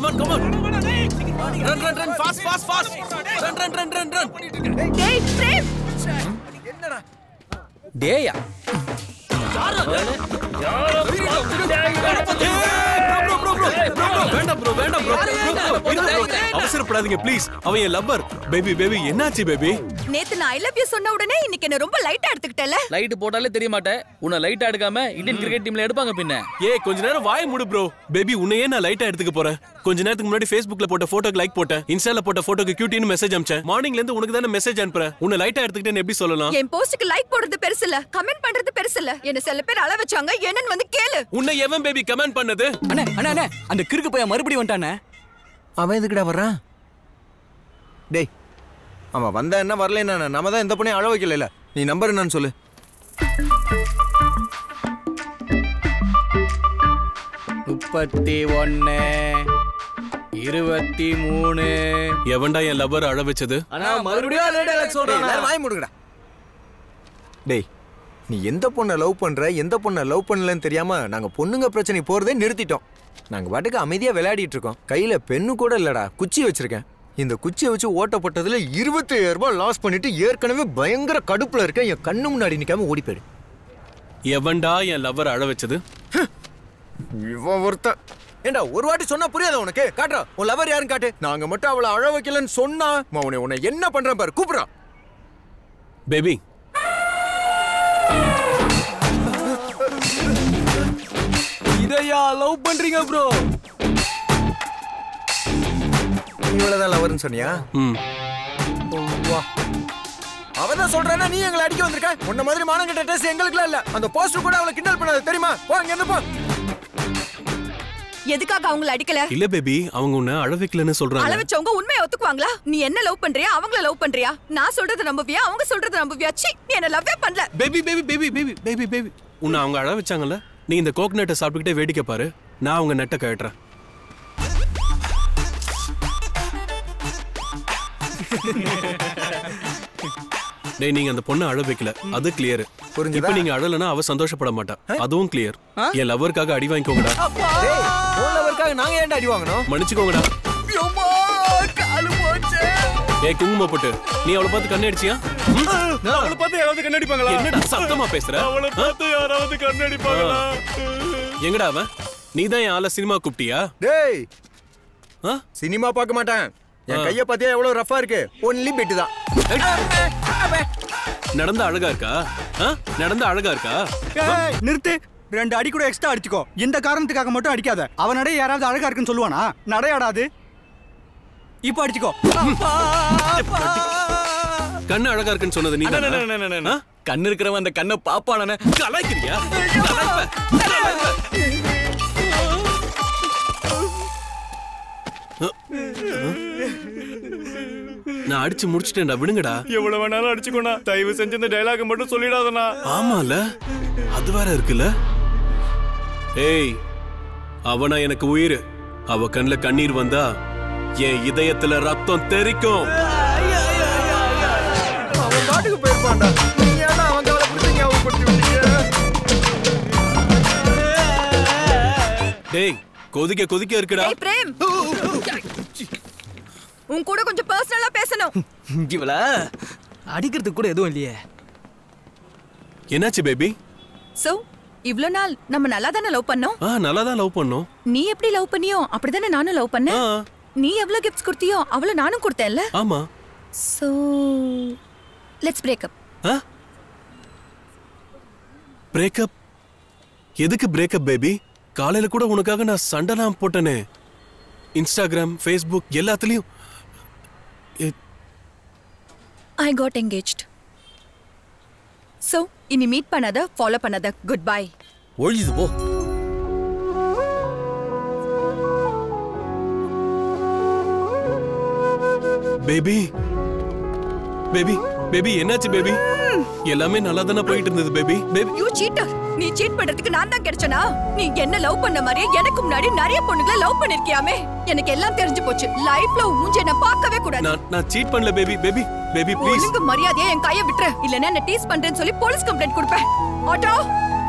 Come on come on run run run fast fast fast run run run run run டேய் பிரேம் டேயா வேண்டாம் bro வேண்டாம் bro அவசரப்படாதீங்க ப்ளீஸ் அவன் என் லவ்வர் பேபி பேபி என்னாச்சு பேபி நேத்து நான் ஐ லவ் யூ சொன்ன உடனே இன்னைக்கு என்ன ரொம்ப லைட்டா எடுத்துக்கிட்டல லைட் போட்டாலே தெரிய மாட்டேன் உன்னை லைட்டா எடுக்காம இந்தியன் கிரிக்கெட் டீம்ல எடுப்பாங்க பின்ன ஏய் கொஞ்ச நேரம் வாய் மூடு ப்ரோ பேபி உன்னையே நான் லைட்டா எடுத்துக்க போறேன் கொஞ்ச நேரத்துக்கு முன்னாடி Facebookல போட்ட போட்டோக்கு லைக் போட்டேன் இன்ஸ்டால போட்ட போட்டோக்கு கியூட்டின்னு மெசேஜ் அனுப்பிச்சேன் மார்னிங்ல இருந்து உனக்கு தானே மெசேஜ் அனுப்புறேன் உன்னை லைட்டா எடுத்துக்கிட்டேன்னு எப்படி சொல்லலாம் என் போஸ்டுக்கு லைக் போடுறது பெருசு இல்ல கமெண்ட் பண்றது பெருசு இல்ல என்ன சில பேர் அள வச்சாங்க என்னன்னு வந்து கேளு உன்னை எவன் பேபி கமெண்ட் பண்ணது அண்ணே அண்ணே அண்ணே அந்த கிறுக்கு பையன் மறுபடியும் வந்துட்டானே அவன் எதுக்குடா வர்றான் டேய் அவன் வந்தா என்ன வரல என்ன நம்ம தான் எந்த பொண்ணையும் அழ வைக்கல நீ நம்பர் என்னன்னு சொல்லு முப்பத்தி ஒன்னு இருபத்தி மூணு எவன்டா என் லவ்வர் அழ வச்சது அண்ணா மறுபடியும் அதே dialogue டேய், சொல்றானா? எல்லாரும் வாய் மூடுங்கடா டேய் நீ எந்த பொண்ணை லவ் பண்ற எந்த பொண்ணை லவ் பண்ணலன்னு தெரியாம நாங்க பொண்ணுங்க பிரச்சனை போறதே நிறுத்திட்டோம் நாங்க பாட்டுக்கு அமைதியா விளையாடிட்டு இருக்கோம் கையில பெண்ணு கூட இல்லடா குச்சி வச்சிருக்கேன் இந்த குச்சியை வச்சு ஓட்டப்பட்டதுல இருபத்தி ரூபாய் லாஸ் பண்ணிட்டு ஏற்கனவே பயங்கர கடுப்புல இருக்கேன் என் கண்ணு முன்னாடி நிக்காம ஓடி போயிடு எவன்டா என் லவ்வர் அழ வச்சது இவன் ஒருத்தன் ஏண்டா ஒரு வாட்டி சொன்னா புரியாத உனக்கு காட்டுறா உன் லவர் யாருன்னு காட்டு நாங்க மட்டும் அவளை அழ வைக்கலன்னு சொன்னா உன்னை உன்னை என்ன பண்றேன் பாரு கூப்பிடுறா பேபி இதையா லவ் பண்றீங்க ப்ரோ இவ்வளவுதான் லவர்னு சொன்னியா ம் வா அவதான் சொல்றானா நீ எங்களை அடிக்க வந்திருக்க உன்ன மாதிரி மானங்கிட்ட டேஸ்ட் எங்களுக்குலாம் இல்ல அந்த போஸ்டர் கூட அவளை கிண்டல் பண்ணாது தெரியுமா போ அங்க இருந்து போ எதுக்காக அவங்கள அடிக்கல இல்ல பேபி அவங்க உன்னை அழ வைக்கலன்னு அள சொல்றாங்க வச்சவங்க உண்மையை ஒத்துக்குவாங்களா நீ என்ன லவ் பண்றியா அவங்கள லவ் பண்றியா நான் சொல்றது நம்புவியா அவங்க சொல்றது நம்புவியா சி நீ என்ன லவ்வே பண்ணல baby baby baby baby baby baby உன்னை அவங்க அழ வச்சாங்கல்ல நீ இந்த கோகனட்டை சாப்பிட்டுக்கிட்டே வேடிக்கை பாரு நான் அவங்க நெட்டை கழட்டுறேன் டேய் நீங்க அந்த பொண்ணை அழ வைக்கல அது கிளியர் புரிஞ்சுதா? இப்போ நீங்க அழலனா அவ சந்தோஷப்பட மாட்டா அதுவும் கிளியர் என் லவ்வருக்காக அடி வாங்கிக்கோங்கடா டேய் உன் லவருக்காக நாங்க ஏன்டா அடி வாங்கணும் மன்னிச்சுக்கோங்கடா ஏய் குங்கும போட்டு நீ அவளை பார்த்து கண்ணு அடிச்சியா அவளை பார்த்து யாராவது கண்ணடிப்பாங்களா என்னடா சத்தமா பேசுற அவளை பார்த்து யாராவது கண்ணடிப்பாங்களா எங்கடா அவன் நீ தான் என் ஆளை சினிமா கூப்பிட்டியா டேய் ஆ? சினிமா பார்க்க மாட்டேன் என் கைய பாத்தியா எவ்வளவு ரஃபா இருக்கு ஒன்லி பெட்டு தான் நடந்த அழகா இருக்கா ஆ? நடந்த அழகா இருக்கா ஏய், நிறுத்து ரெண்டு அடி கூட எக்ஸ்ட்ரா அடிச்சுக்கோ இந்த காரணத்துக்காக மட்டும் அடிக்காத அவன் நடை யாராவது அழகா இருக்குன்னு சொல்லுவானா நடையாடாது இப்போ அடிச்சுக்கோ கண்ணு அழகா இருக்குன்னு சொன்னது நீ ஆ? கண்ணு இருக்கிறவன் அந்த கண்ணை பாப்பானே கலாய்க்கிறியா கலாய்ப்ப, கலாய்ப்ப. நான் அடிச்சு முடிச்சிட்டேன்டா விடுங்கடா எவ்வளவு வேணாலும் அடிச்சுக்கோண்ணா தயவு செஞ்சு இந்த டைலாக் மட்டும் சொல்லிடாதண்ணா ஆமால அது வேற இருக்குல்ல ஏய் அவனா எனக்கு உயிர் அவ கண்ணுல கண்ணீர் வந்தா என் இதயத்துல ரத்தம் தெறிக்கும் அவன் பாட்டுக்கு போயிருப்பான்டா நீங்க ஏன்டா அவன் கவலைப்படுத்தி ஞாபகப்படுத்தி விட்டீங்க டேய் கொதிக்க கொதிக்க இருக்குடா ஏய் பிரேம் உன் கூட கொஞ்சம் பர்சனலா பேசணும் இவள அடிக்கிறதுக்கு கூட எதுவும் இல்லையே என்னாச்சு பேபி சோ இவ்ளோ நாள் நம்ம நல்லா தானே லவ் பண்ணோம் ஆ நல்லா தான் லவ் பண்ணோம் நீ எப்படி லவ் பண்ணியோ அப்படிதானே நானும் லவ் ஆ பண்ணேன் நீ எவ்வளவு கிஃப்ட்ஸ் கொடுத்தியோ அவ்வளவு நானும் கொடுத்தேன்ல ஆமா சோ லெட்ஸ் பிரேக் அப் ஆ பிரேக்கப் எதுக்கு பிரேக்கப் பேபி காலையில கூட உனக்காக நான் சண்டைலாம் போட்டனே இன்ஸ்டாகிராம் ஃபேஸ்புக் எல்லாத்துலயும் எ- ஐ காட் என்கேஜ்ட் சோ இனி மீட் பண்ணாத ஃபாலோ பண்ணாத குட் பை ஒழியுது போ பேபி பேபி பேபி என்னாச்சு பேபி எல்லாமே நல்லா தானே போயிட்டு இருந்தது பேபி பேபி யூ சீட்டர் நீ சீட் பண்றதுக்கு நான் தான் கிடைச்சனா நீ என்ன லவ் பண்ண மாதிரியே எனக்கு முன்னாடி நிறைய பொண்ணுங்களை லவ் பண்ணிருக்கியாமே எனக்கு எல்லாம் தெரிஞ்சு போச்சு லைஃப்ல உன் மூஞ்ச நான் பார்க்கவே கூடாது நான் நான் சீட் பண்ணல பேபி பேபி பேபி ப்ளீஸ் ஒழுங்கு மரியாதையா என் கைய விட்டுரு இல்லனா என்ன டீஸ் பண்றேன்னு சொல்லி போலீஸ் கம்ப்ளைண்ட் கொடுப்பேன் ஆட்டோ